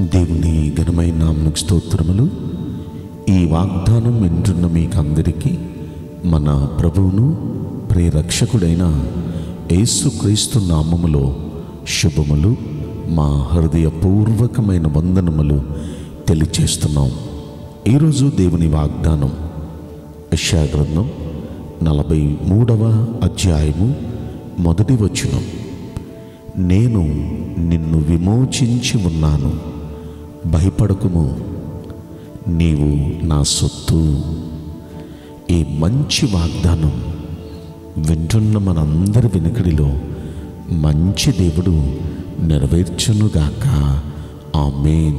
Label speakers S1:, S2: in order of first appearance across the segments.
S1: దేవుని ఘనమైన నామకు స్తోత్రములు ఈ వాగ్దానం వింటున్న మీకందరికీ మన ప్రభువును ప్రియరక్షకుడైన యేసుక్రీస్తు నామములో శుభములు మా హృదయపూర్వకమైన వందనములు తెలియచేస్తున్నాం ఈరోజు దేవుని వాగ్దానం యశాగ్రంథం నలభై మూడవ అధ్యాయము మొదటి వచనం నేను నిన్ను విమోచించి ఉన్నాను భయపడకుము నీవు నా సొత్తు ఈ మంచి వాగ్దానం వింటున్న మనందరి వెనుకడిలో మంచి దేవుడు నెరవేర్చునుగాక ఆమేన్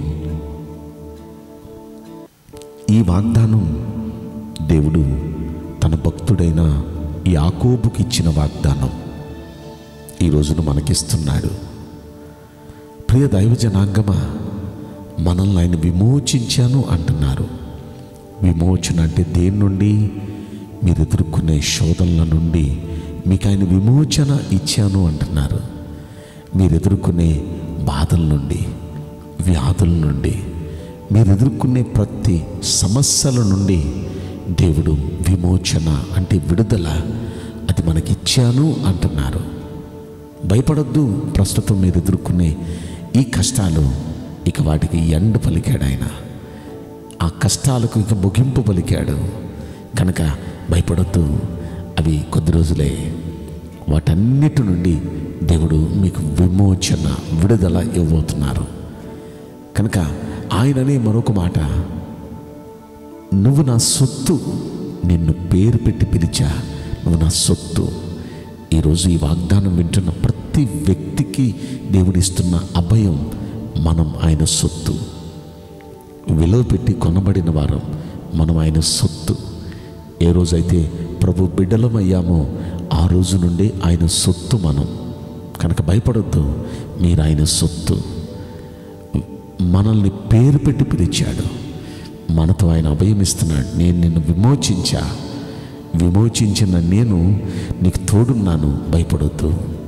S1: ఈ వాగ్దానం దేవుడు తన భక్తుడైన యాకోబుకి ఇచ్చిన వాగ్దానం ఈ రోజున మనకిస్తున్నాడు ప్రియ దైవ జనాంగమా మనల్ని ఆయన విమోచించాను అంటున్నారు విమోచన అంటే దేని నుండి మీరు ఎదుర్కొనే శోధనల నుండి మీకు ఆయన విమోచన ఇచ్చాను అంటున్నారు మీరు ఎదుర్కొనే బాధల నుండి వ్యాధుల నుండి మీరు ఎదుర్కొనే ప్రతి సమస్యల నుండి దేవుడు విమోచన అంటే విడుదల అది మనకిచ్చాను అంటున్నారు భయపడొద్దు ప్రస్తుతం మీరు ఎదుర్కొనే ఈ కష్టాలు ఇక వాటికి ఎండ పలికాడు ఆయన ఆ కష్టాలకు ఇక ముగింపు పలికాడు కనుక భయపడొద్దు అవి కొద్ది రోజులే వాటన్నిటి నుండి దేవుడు మీకు విమోచన విడుదల ఇవ్వబోతున్నారు కనుక ఆయననే మరొక మాట నువ్వు నా సొత్తు నిన్ను పేరు పెట్టి పిలిచా నువ్వు నా సొత్తు ఈరోజు ఈ వాగ్దానం వింటున్న ప్రతి వ్యక్తికి దేవుడిస్తున్న అభయం మనం ఆయన సొత్తు విలువ పెట్టి కొనబడిన వారం మనం ఆయన సొత్తు ఏ రోజైతే ప్రభు బిడ్డలమయ్యామో ఆ రోజు నుండి ఆయన సొత్తు మనం కనుక భయపడొద్దు మీరు ఆయన సొత్తు మనల్ని పేరు పెట్టి పిలిచాడు మనతో ఆయన అభయం ఇస్తున్నాడు నేను నిన్ను విమోచించా విమోచించిన నేను నీకు తోడున్నాను భయపడొద్దు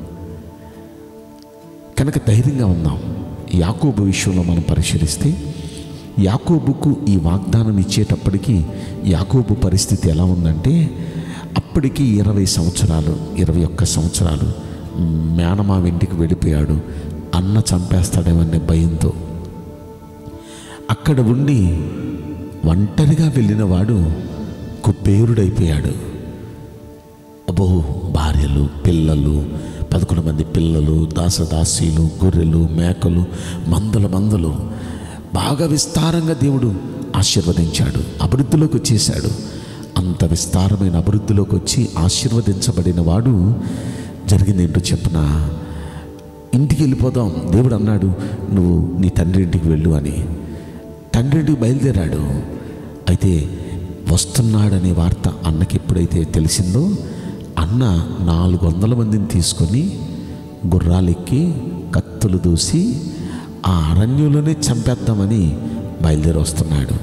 S1: కనుక ధైర్యంగా ఉందాం యాకోబు విషయంలో మనం పరిశీలిస్తే యాకోబుకు ఈ వాగ్దానం ఇచ్చేటప్పటికి యాకోబు పరిస్థితి ఎలా ఉందంటే అప్పటికి ఇరవై సంవత్సరాలు ఇరవై ఒక్క సంవత్సరాలు మేనమావ ఇంటికి వెళ్ళిపోయాడు అన్న చంపేస్తాడేమనే భయంతో అక్కడ ఉండి ఒంటరిగా వెళ్ళిన వాడు కుబేరుడైపోయాడు అబ్బో భార్యలు పిల్లలు పదకొండు మంది పిల్లలు దాసదాసీలు గొర్రెలు మేకలు మందుల మందులు బాగా విస్తారంగా దేవుడు ఆశీర్వదించాడు అభివృద్ధిలోకి వచ్చేసాడు అంత విస్తారమైన అభివృద్ధిలోకి వచ్చి ఆశీర్వదించబడిన వాడు జరిగింది ఏంటో చెప్పనా ఇంటికి వెళ్ళిపోదాం దేవుడు అన్నాడు నువ్వు నీ తండ్రి ఇంటికి వెళ్ళు అని తండ్రి ఇంటికి బయలుదేరాడు అయితే వస్తున్నాడనే వార్త అన్నకి ఎప్పుడైతే తెలిసిందో అన్న నాలుగు వందల మందిని తీసుకొని గుర్రాలెక్కి కత్తులు దూసి ఆ అరణ్యంలోనే చంపేద్దామని బయలుదేరి వస్తున్నాడు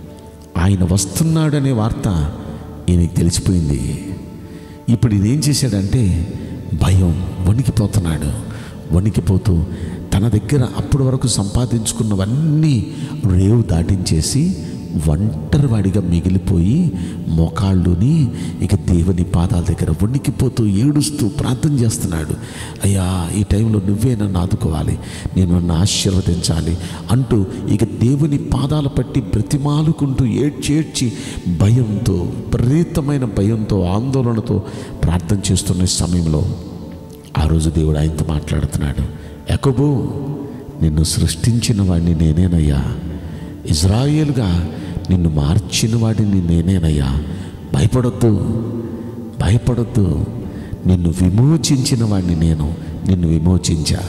S1: ఆయన వస్తున్నాడనే వార్త ఈయనకి తెలిసిపోయింది ఇప్పుడు ఇదేం చేశాడంటే భయం వణికిపోతున్నాడు వణికిపోతూ తన దగ్గర అప్పటి వరకు సంపాదించుకున్నవన్నీ రేవు దాటించేసి ఒంటరి వాడిగా మిగిలిపోయి మోకాళ్ళుని ఇక దేవుని పాదాల దగ్గర వణికిపోతూ ఏడుస్తూ ప్రార్థన చేస్తున్నాడు అయ్యా ఈ టైంలో నువ్వే నన్ను ఆదుకోవాలి నేను నన్ను ఆశీర్వదించాలి అంటూ ఇక దేవుని పాదాల పట్టి బ్రతిమాలుకుంటూ ఏడ్చేడ్చి భయంతో విపరీతమైన భయంతో ఆందోళనతో ప్రార్థన చేస్తున్న సమయంలో ఆ రోజు దేవుడు ఆయనతో మాట్లాడుతున్నాడు ఎకబో నిన్ను సృష్టించిన వాడిని నేనేనయ్యా ఇజ్రాయేలుగా నిన్ను మార్చిన వాడిని నేనేనయ్యా భయపడొద్దు భయపడొద్దు నిన్ను విమోచించిన వాడిని నేను నిన్ను విమోచించా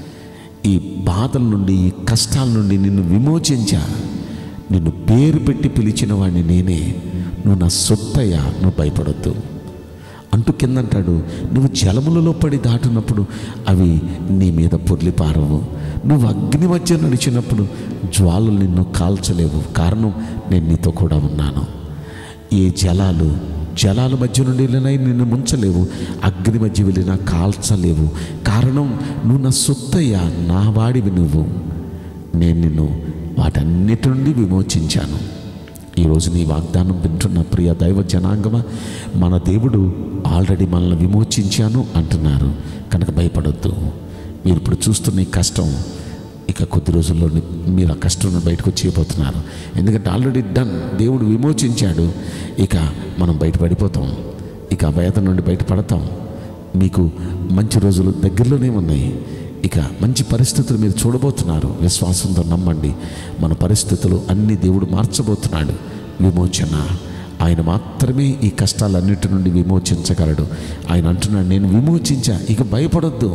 S1: ఈ బాధల నుండి ఈ కష్టాల నుండి నిన్ను విమోచించా నిన్ను పేరు పెట్టి పిలిచిన వాడిని నేనే నువ్వు నా సొత్తయ్యా నువ్వు భయపడొద్దు అంటూ కిందంటాడు నువ్వు జలములలో పడి దాటినప్పుడు అవి నీ మీద పొర్లిపారవు నువ్వు అగ్ని మధ్య నడిచినప్పుడు జ్వాలలు నిన్ను కాల్చలేవు కారణం నేను నీతో కూడా ఉన్నాను ఏ జలాలు జలాల మధ్య నుండి వెళ్ళినా నిన్ను ముంచలేవు అగ్ని మధ్య వెళ్ళినా కాల్చలేవు కారణం నువ్వు నా సొత్తయ్యా నా వాడివి నువ్వు నేను నిన్ను వాటన్నిటి నుండి విమోచించాను ఈరోజు నీ వాగ్దానం వింటున్న ప్రియ దైవ జనాంగమ మన దేవుడు ఆల్రెడీ మనల్ని విమోచించాను అంటున్నారు కనుక భయపడొద్దు మీరు ఇప్పుడు చూస్తున్న ఈ కష్టం ఇక కొద్ది రోజుల్లో మీరు ఆ కష్టం నుండి బయటకు వచ్చేయబోతున్నారు ఎందుకంటే ఆల్రెడీ డన్ దేవుడు విమోచించాడు ఇక మనం బయటపడిపోతాం ఇక ఆ వేదన నుండి బయటపడతాం మీకు మంచి రోజులు దగ్గరలోనే ఉన్నాయి ఇక మంచి పరిస్థితులు మీరు చూడబోతున్నారు విశ్వాసంతో నమ్మండి మన పరిస్థితులు అన్ని దేవుడు మార్చబోతున్నాడు విమోచన ఆయన మాత్రమే ఈ కష్టాలన్నిటి నుండి విమోచించగలడు ఆయన అంటున్నాడు నేను విమోచించా ఇక భయపడొద్దు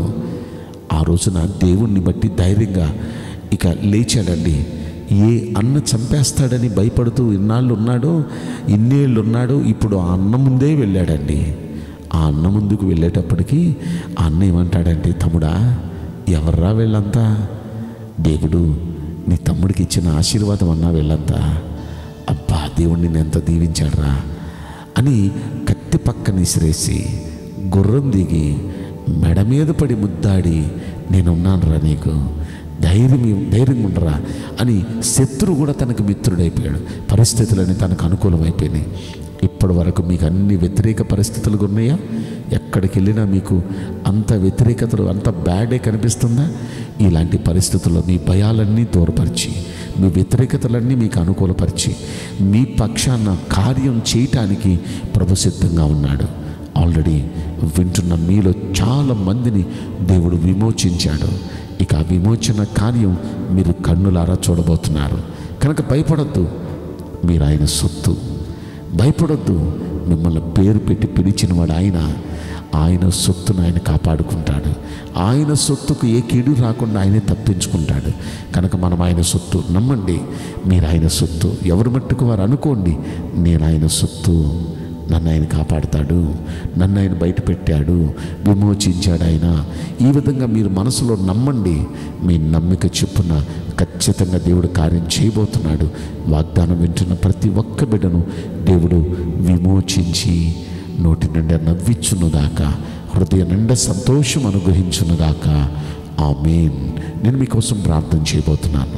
S1: ఆ రోజున దేవుణ్ణి బట్టి ధైర్యంగా ఇక లేచాడండి ఏ అన్న చంపేస్తాడని భయపడుతూ ఇన్నాళ్ళు ఉన్నాడో ఇన్నేళ్ళు ఉన్నాడో ఇప్పుడు ఆ అన్న ముందే వెళ్ళాడండి ఆ అన్న ముందుకు వెళ్ళేటప్పటికి ఆ అన్న ఏమంటాడంటే తమ్ముడా ఎవర్రా వీళ్ళంతా దేవుడు నీ తమ్ముడికి ఇచ్చిన ఆశీర్వాదం అన్నా వీళ్ళంతా అబ్బా దేవుడిని నేను ఎంత దీవించాడురా అని కత్తి పక్కన విసిరేసి గుర్రం దిగి మెడ మీద పడి ముద్దాడి నేనున్నానురా నీకు ధైర్యం ధైర్యంగా ఉండరా అని శత్రువు కూడా తనకు మిత్రుడైపోయాడు పరిస్థితులన్నీ తనకు అనుకూలమైపోయినాయి ఇప్పటి వరకు మీకు అన్ని వ్యతిరేక పరిస్థితులు ఉన్నాయా ఎక్కడికి వెళ్ళినా మీకు అంత వ్యతిరేకతలు అంత బ్యాడే కనిపిస్తుందా ఇలాంటి పరిస్థితుల్లో మీ భయాలన్నీ దూరపరిచి మీ వ్యతిరేకతలన్నీ మీకు అనుకూలపరిచి మీ పక్షాన కార్యం చేయటానికి ప్రభు సిద్ధంగా ఉన్నాడు ఆల్రెడీ వింటున్న మీలో చాలా మందిని దేవుడు విమోచించాడు ఇక ఆ విమోచన కార్యం మీరు కన్నులారా చూడబోతున్నారు కనుక భయపడద్దు మీరు ఆయన సొత్తు భయపడొద్దు మిమ్మల్ని పేరు పెట్టి పిలిచిన వాడు ఆయన ఆయన సొత్తును ఆయన కాపాడుకుంటాడు ఆయన సొత్తుకు ఏ కీడు రాకుండా ఆయనే తప్పించుకుంటాడు కనుక మనం ఆయన సొత్తు నమ్మండి మీరు ఆయన సొత్తు ఎవరు మట్టుకు వారు అనుకోండి నేను ఆయన సొత్తు నన్ను ఆయన కాపాడుతాడు నన్ను ఆయన బయట పెట్టాడు విమోచించాడు ఆయన ఈ విధంగా మీరు మనసులో నమ్మండి మీ నమ్మిక చొప్పున ఖచ్చితంగా దేవుడు కార్యం చేయబోతున్నాడు వాగ్దానం వింటున్న ప్రతి ఒక్క బిడ్డను దేవుడు విమోచించి నోటి నిండా నవ్వించునుగాక హృదయ నిండా సంతోషం అనుగ్రహించునుగాక ఆమెన్ నేను మీకోసం ప్రార్థన చేయబోతున్నాను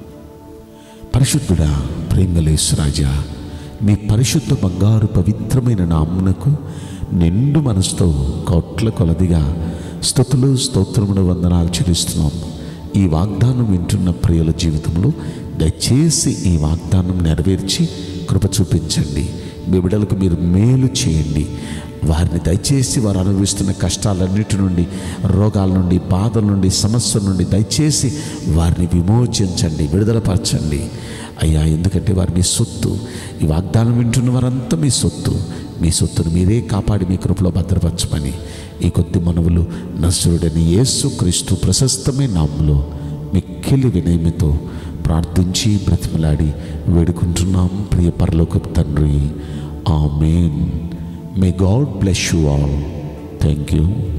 S1: పరిశుద్ధుడా ప్రేమలేశ్వరాజా మీ పరిశుద్ధ బంగారు పవిత్రమైన నామునకు నిండు మనసుతో కోట్ల కొలదిగా స్థుతులు స్తోత్రములు వందనాలు చెల్లిస్తున్నాం ఈ వాగ్దానం వింటున్న ప్రియుల జీవితంలో దయచేసి ఈ వాగ్దానం నెరవేర్చి కృప చూపించండి మీ బిడ్డలకు మీరు మేలు చేయండి వారిని దయచేసి వారు అనుభవిస్తున్న కష్టాలన్నిటి నుండి రోగాల నుండి బాధల నుండి సమస్యల నుండి దయచేసి వారిని విమోచించండి విడుదలపరచండి అయ్యా ఎందుకంటే వారు మీ సొత్తు ఈ వాగ్దానం వింటున్న వారంతా మీ సొత్తు మీ సొత్తును మీరే కాపాడి మీ కృపలో భద్రపరచమని ఈ కొద్ది మనవులు నసురుడని యేసు క్రీస్తు ప్రశస్తమైన నామంలో మిక్కిలి వినయమితో ప్రార్థించి బ్రతిమలాడి వేడుకుంటున్నాం ప్రియ పరలోకపు తండ్రి amen may God bless you all thank you